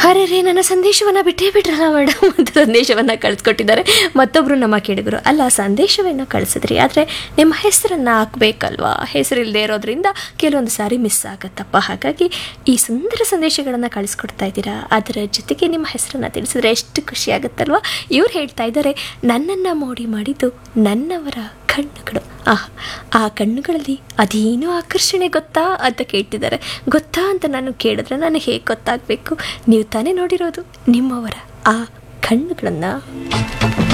ಅರೆ ರೇ ನನ್ನ ಸಂದೇಶವನ್ನು ಬಿಟ್ಟೇ ಬಿಟ್ರಲ್ಲ ಮೇಡಮ್ ಅಂತ ಸಂದೇಶವನ್ನು ಕಳಿಸ್ಕೊಟ್ಟಿದ್ದಾರೆ ಮತ್ತೊಬ್ಬರು ನಮ್ಮ ಕೇಳಿದರು ಅಲ್ಲ ಸಂದೇಶವನ್ನು ಕಳಿಸಿದ್ರಿ ಆದರೆ ನಿಮ್ಮ ಹೆಸರನ್ನು ಹಾಕಬೇಕಲ್ವಾ ಹೆಸರಿಲ್ಲದೆ ಇರೋದ್ರಿಂದ ಕೆಲವೊಂದು ಸಾರಿ ಮಿಸ್ ಆಗುತ್ತಪ್ಪ ಹಾಗಾಗಿ ಈ ಸುಂದರ ಸಂದೇಶಗಳನ್ನು ಕಳಿಸ್ಕೊಡ್ತಾ ಇದ್ದೀರಾ ಅದರ ಜೊತೆಗೆ ನಿಮ್ಮ ಹೆಸರನ್ನು ತಿಳಿಸಿದ್ರೆ ಎಷ್ಟು ಖುಷಿ ಆಗುತ್ತಲ್ವಾ ಇವ್ರು ಹೇಳ್ತಾ ಇದ್ದಾರೆ ನನ್ನನ್ನು ಮೋಡಿ ಮಾಡಿದ್ದು ನನ್ನವರ ಕಣ್ಣುಗಳು ಆ ಆ ಕಣ್ಣುಗಳಲ್ಲಿ ಅದೇನು ಆಕರ್ಷಣೆ ಗೊತ್ತಾ ಅಂತ ಕೇಳ್ತಿದ್ದಾರೆ ಗೊತ್ತಾ ಅಂತ ನಾನು ಕೇಳಿದ್ರೆ ನನಗೆ ಹೇಗೆ ಗೊತ್ತಾಗಬೇಕು ನೀವು ತಾನೇ ನೋಡಿರೋದು ನಿಮ್ಮವರ ಆ ಕಣ್ಣುಗಳನ್ನು